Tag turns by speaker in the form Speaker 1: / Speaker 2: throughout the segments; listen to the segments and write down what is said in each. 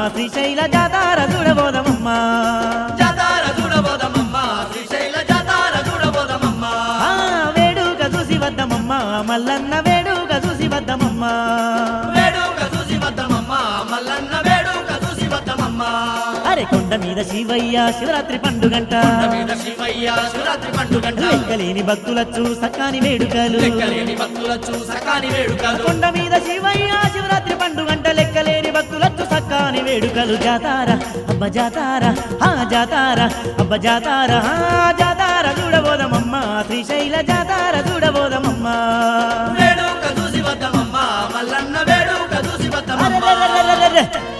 Speaker 1: శ్రీశైల జాతార చూడబోదమమ్మ
Speaker 2: జాతార చూడబోదమమ్మ శ్రీశైల జాతార చూడబోదమమ్మ
Speaker 1: ఆ వేడుక చూసి వద్దమమ్మ మల్లన్న వేడుక చూసి వద్దమమ్మ
Speaker 2: వేడుక చూసి వద్దమమ్మ మల్లన్న వేడుక చూసి వద్దమమ్మ
Speaker 1: అరే కొండ మీద శివయ్య శివరాత్రి పండుగంట
Speaker 2: కొండ మీద శివయ్య శివరాత్రి పండుగంట
Speaker 1: లెక్కలేని భక్తులచ్చు సక్కాని వేడుకలు
Speaker 2: లెక్కలేని భక్తులచ్చు సకాని వేడుకలు
Speaker 1: కొండ మీద శివయ్య శివరాత్రి పండుగంట లెక్కలేని భక్తులచ్చు సక్కాని వేడుకలు జాతార అబ్బ జాతార ఆ జాతార అబ్బ జాతార ఆ జాతార చూడబోదమమ్మ శ్రీశైల జాతార చూడబోదమమ్మ
Speaker 2: వేడుక చూసి వద్దమమ్మ మల్లన్న వేడుక చూసి వద్దమమ్మ
Speaker 1: అరెరెరెరెరెరె.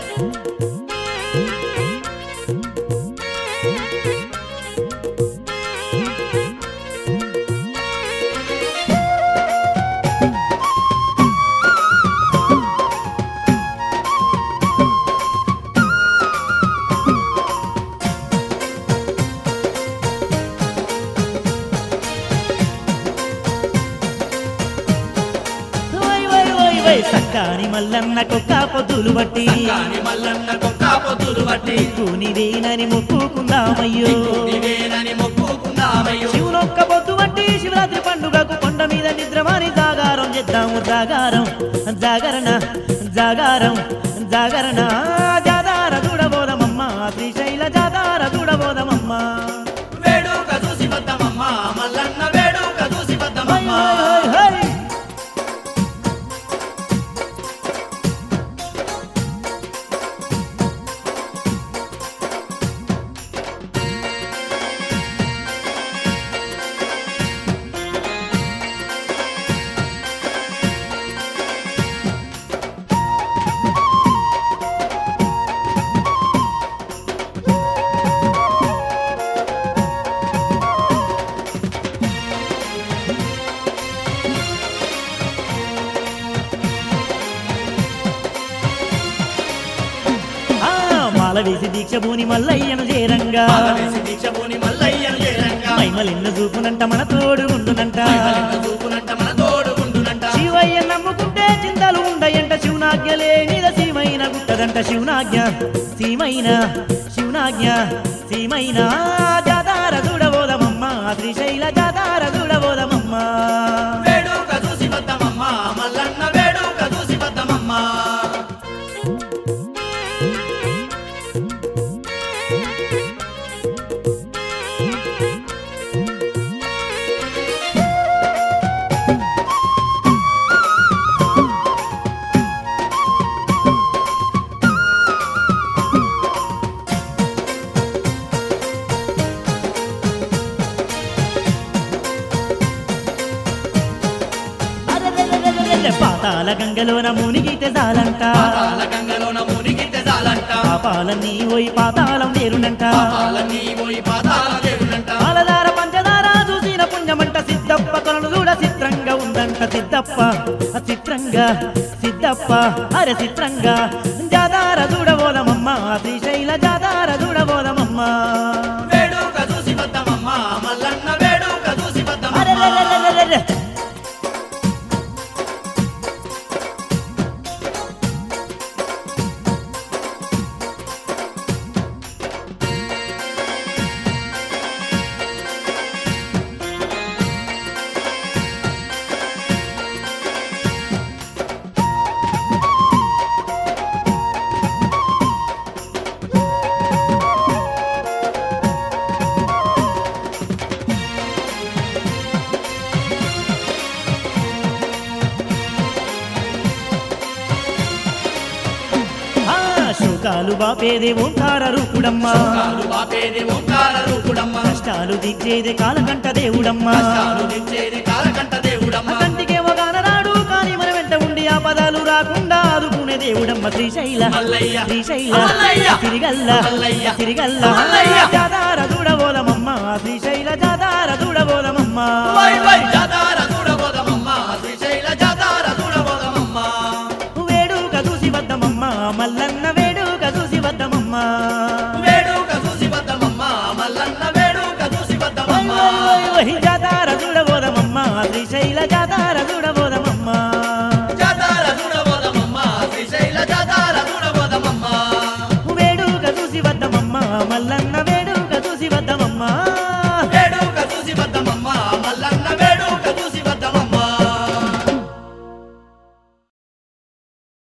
Speaker 1: వై వై వై వై సక్కాని మల్లన్న కొక్క పొద్దులు బట్టి
Speaker 2: కాని మల్లన్న కుక్క పొద్దులు బట్టి
Speaker 1: కూనిదేనని మొక్కుకుందామయ్యో
Speaker 2: నీవేనని మొక్కుకుందామయ్యో
Speaker 1: శివునొక్క పొద్దు బట్టి శివరాత్రి పండుగకు కొండ మీద నిద్రమాని జాగారం చేద్దాము జాగారం జాగరణ జాగారం జాగరణ జాదార చూడబోదమమ్మ శ్రీశైల జాదార చూడబోదమమ్మ
Speaker 2: వేడుక చూసి వద్దమమ్మ మల్లన్న వేడుక చూసి
Speaker 1: హై,
Speaker 2: వద్దమమ్మ
Speaker 1: హై, హై, హై. ఆ, మాల వేసి దీక్ష భూని మల్లయ్యను చేరంగా
Speaker 2: పాలవేసి దీక్షభూని మల్లయ్యను చేరంగా
Speaker 1: మైమలిన్ను చూపునంట మన తోడు ఉండునంట
Speaker 2: మల్లన్న చూపునంట మన తోడుగుండునంట
Speaker 1: శివయ్య నమ్ముకుంటే చింతలు ఉండయంట శివనాజ్ఞ లేనిద సీమైన గుట్టదంట శివనాజ్ఞ సీమైన శివనాజ్ఞ సీమైన జాతార చూడబోదమమ్మ శ్రీశైల జాతార చూడబోదమమ్మ
Speaker 2: వేడుక చూసి వద్దమమ్మ మల్లన్న వేడుక చూసి వద్దమమ్మ
Speaker 1: అరెరెరెరెరెరె, పాతాల గంగలోన మునిగితే చాలంట
Speaker 2: పాతాల గంగలోన మునిగితే చాలంట
Speaker 1: పాపాలన్నీ పోయి పాతాళం వేరునంట
Speaker 2: పాపాలన్నీ పోయి పాతాల దేవునంట
Speaker 1: పాలదార పంచదార చూసిన పుణ్యమంట సిద్ధప్ప కొలను చూడ చిత్రంగా ఉందంట సిద్ధప్ప ఆ చిత్రంగా సిద్ధప్ప అరే చిత్రంగా జాదార చూడబోదమమ్మ శ్రీశైల జాదార చూడబోదమమ్మ
Speaker 2: వేడుక చూసి వద్దమమ్మ మల్లన్న వేడుక చూసి వద్దమమ్మ
Speaker 1: అరెరెరెరెరెరె. ఆ శోకాలు బాపేదే ఓంకార రూపుడమ్మ
Speaker 2: కాలు బాపేది ఓంకార రూపుడమ్మ
Speaker 1: కష్టాలు దిచ్చేదే కాలకంట దేవుడమ్మ
Speaker 2: కష్టాలు దించేది కాలకంట దేవుడమ్మ
Speaker 1: అతంటికేమో గానరాడు కానీ మన వెంట ఉండి ఆ పదాలు రాకుండా ఆదుకునే దేవుడమ్మ శ్రీశైల
Speaker 2: మల్లయ్య.
Speaker 1: శ్రీశైల
Speaker 2: మల్లయ్య.
Speaker 1: తిరిగల్ల
Speaker 2: మల్లయ్య.
Speaker 1: తిరిగల్ల
Speaker 2: మల్లయ్య.
Speaker 1: జాదార చూడబోదమమ్మ శ్రీశైల జాదార చూడబోదమమ్మ
Speaker 2: వై వై జాతార చూడబోదమమ్మ శ్రీశైల జాతార చూడబోదమమ్మ
Speaker 1: వేడుక చూసి వద్దమమ్మ మల్లన్న వేడుక చూసి వద్దమమ్మ
Speaker 2: వేడుక చూసి వద్దమమ్మ మల్లన్న వేడుక చూసి
Speaker 1: వై
Speaker 2: వద్దమమ్మ
Speaker 1: వై వై వై జాతార చూడబోదమమ్మ శ్రీశైల జాతార చూడబోదమమ్మ